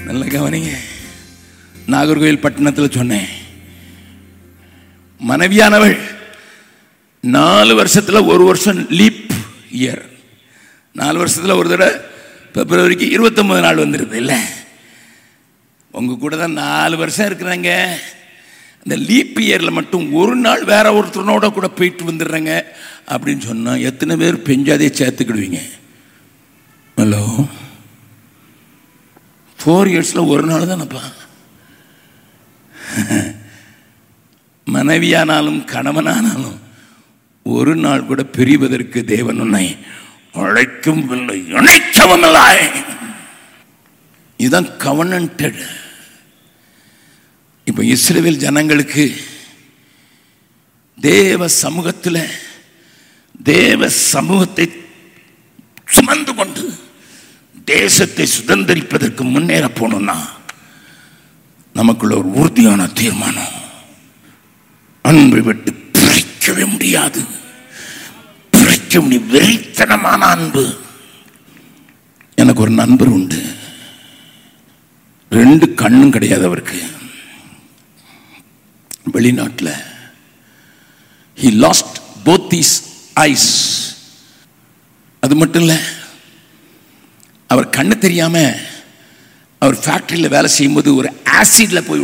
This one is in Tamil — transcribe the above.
நல்ல கவனிங்க நாகர்கோவில் பட்டணத்தில் சொன்னேன் மனைவியானவள் நாலு வருஷத்துல ஒரு வருஷம் லீப் இயர் நாலு வருஷத்துல ஒரு தடவை பிப்ரவரிக்கு இருபத்தொன்பது நாள் வந்துடுது இல்லை உங்க கூட தான் நாலு வருஷம் இருக்கிறாங்க இந்த லீப் இயரில் மட்டும் ஒரு நாள் வேற ஒருத்தனோட கூட போயிட்டு வந்துடுறாங்க அப்படின்னு சொன்னால் எத்தனை பேர் பெஞ்சாதே சேர்த்துக்கிடுவீங்க ஹலோ ஃபோர் இயர்ஸில் ஒரு நாள் தானப்பா மனைவியானாலும் கணவனானாலும் ஒரு நாள் கூட பிரிவதற்கு தேவன் உன்னை அழைக்கும் இல்லை இணைக்கவும் இல்லை இதுதான் கவனன்டட் இப்போ இஸ்ரேல் ஜனங்களுக்கு தேவ சமூகத்தில் தேவ சமூகத்தை சுமந்து கொண்டு தேசத்தை சுதந்திரிப்பதற்கு முன்னேற போகணும்னா நமக்குள்ள ஒரு உறுதியான தீர்மானம் அன்பை விட்டு பிரிக்கவே முடியாது பிரிக்க முடியும் வெறித்தனமான அன்பு எனக்கு ஒரு நண்பர் உண்டு ரெண்டு கண்ணும் கிடையாது அவருக்கு வெளிநாட்டில் he lost both these eyes அது மட்டும் இல்லை அவர் கண்ணு தெரியாம அவர் ஃபேக்டரியில் வேலை செய்யும்போது ஒரு ஆசிட்ல போய்